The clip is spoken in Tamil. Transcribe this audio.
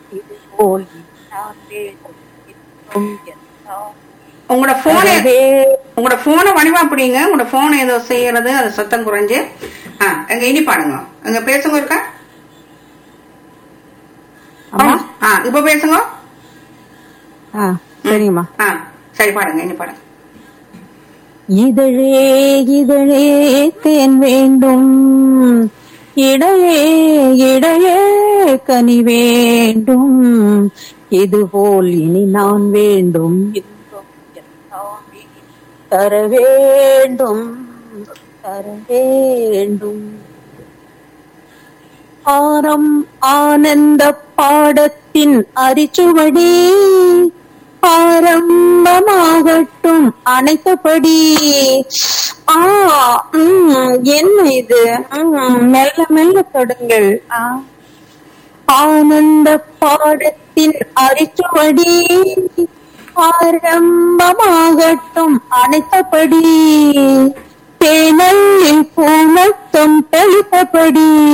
இது போல் நான் வேண்டும் இன்னும் எல்லாம் உங்களோட போனை தரவே உங்களோட போனை வடிவா பிடிங்க உங்களோட போன் ஏதோ செய்யறது அது சத்தம் குறைஞ்சு ஆ எங்க இனி பாடுங்க எங்க பேசுங்க இருக்கா அம்மா ஆ இப்ப பேசுங்க ஆ சரிங்கம்மா ஆ சரி பாடுங்க இனி பாடுங்க இதழே இதழே தேன் வேண்டும் இடையே இடையே கனி வேண்டும் இதுபோல் இனி நான் வேண்டும் இன்பம் எல்லாமே தர வேண்டும் தர வேண்டும் ஆரம் ஆனந்த பாடத்தின் அரிச்சுவடி ஆரம்பமாகட்டும் அனைத்தபடி ஆ ம், என்ன இது ம், மெல்ல மெல்ல தொடுங்கள் ஆ. ஆனந்த பாடத்தின் அரிச்சுவடி ஆரம்பமாகட்டும் அனைத்தபடி தேன்